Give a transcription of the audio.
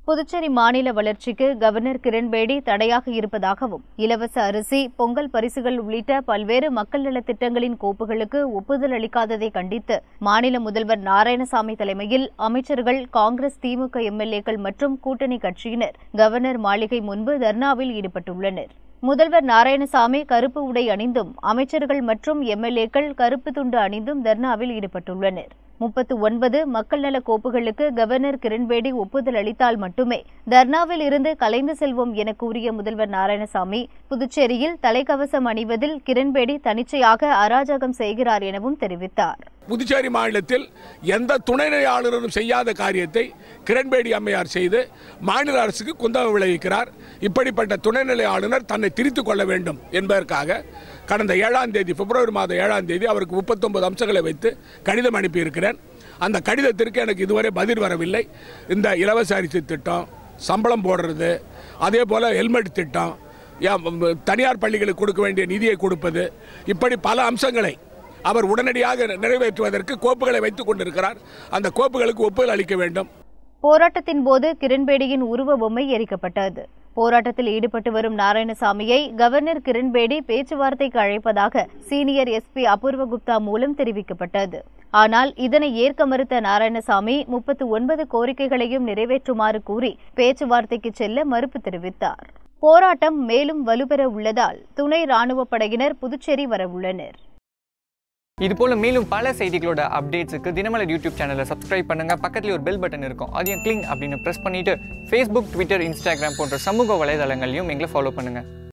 புதுச்சேரி மாநில வளர்ச்சிக்கு கவர்னர் கிரண்பேடி தடையாக இருப்பதாகவும் இலவச அரிசி பொங்கல் பரிசுகள் உள்ளிட்ட பல்வேறு மக்கள் நலத் திட்டங்களின் கோப்புகளுக்கு ஒப்புதல் அளிக்காததை கண்டித்து மாநில முதல்வர் நாராயணசாமி தலைமையில் அமைச்சர்கள் காங்கிரஸ் திமுக எம்எல்ஏக்கள் மற்றும் கூட்டணி கட்சியினர் கவர்னர் மாளிகை முன்பு தர்ணாவில் ஈடுபட்டுள்ளனர் முதல்வர் நாராயணசாமி கருப்பு உடை அணிந்தும் அமைச்சர்கள் மற்றும் எம்எல்ஏக்கள் கருப்பு துண்டு அணிந்தும் தர்ணாவில் ஈடுபட்டுள்ளனர் முப்பத்து ஒன்பது மக்கள் நல கோப்புகளுக்கு கவர்னர் கிரண்பேடி ஒப்புதல் அளித்தால் மட்டுமே தர்ணாவில் இருந்து கலைந்து செல்வோம் என கூறிய முதல்வர் நாராயணசாமி புதுச்சேரியில் தலைக்கவசம் அணிவதில் கிரண்பேடி தனிச்சையாக அராஜகம் செய்கிறார் எனவும் தெரிவித்தார் புதுச்சேரி மாநிலத்தில் எந்த துணைநிலை ஆளுநரும் செய்யாத காரியத்தை கிரண்பேடி அம்மையார் செய்து மாநில அரசுக்கு குந்தகம் விளைவிக்கிறார் இப்படிப்பட்ட துணைநிலை ஆளுநர் தன்னை திரித்துக் கொள்ள வேண்டும் என்பதற்காக கடந்த ஏழாம் தேதி பிப்ரவரி மாதம் ஏழாம் தேதி அவருக்கு முப்பத்தொன்பது அம்சங்களை வைத்து கடிதம் அனுப்பியிருக்கிறேன் அந்த கடிதத்திற்கு எனக்கு இதுவரை பதில் வரவில்லை இந்த இலவச அரிசி திட்டம் சம்பளம் போடுறது அதே போல் ஹெல்மெட் திட்டம் ஏன் தனியார் பள்ளிகளுக்கு கொடுக்க வேண்டிய நிதியை கொடுப்பது இப்படி பல அம்சங்களை அவர் உடனடியாக நிறைவேற்றுவதற்கு கோப்புகளை வைத்துக் கொண்டிருக்கிறார் அந்த கோப்புகளுக்கு ஒப்புதல் அளிக்க வேண்டும் போராட்டத்தின் போது கிரண்பேடியின் உருவ பொம்மை எரிக்கப்பட்டது போராட்டத்தில் ஈடுபட்டு வரும் நாராயணசாமியை கவர்னர் கிரண்பேடி பேச்சுவார்த்தைக்கு அழைப்பதாக சீனியர் எஸ்பி அபூர்வ குப்தா மூலம் தெரிவிக்கப்பட்டது ஆனால் இதனை ஏற்க மறுத்த நாராயணசாமி முப்பத்து ஒன்பது கோரிக்கைகளையும் நிறைவேற்றுமாறு கூறி பேச்சுவார்த்தைக்கு செல்ல மறுப்பு தெரிவித்தார் போராட்டம் மேலும் வலுப்பெற உள்ளதால் துணை ராணுவப் படையினர் புதுச்சேரி வரவுள்ளனர் இது போல மேலும் பல செய்திகளோட அப்டேட்ஸுக்கு தினமலர் யூடியூப் சேனலை சப்ஸ்கிரைப் பண்ணுங்க பக்கத்துல ஒரு பெல் பட்டன் இருக்கும் அதையும் கிளிங் அப்படின்னு ப்ரெஸ் பண்ணிட்டு ஃபேஸ்புக் ட்விட்டர் இன்ஸ்டாகிராம் போன்ற சமூக வலைதளங்களையும் எங்களை ஃபாலோ பண்ணுங்க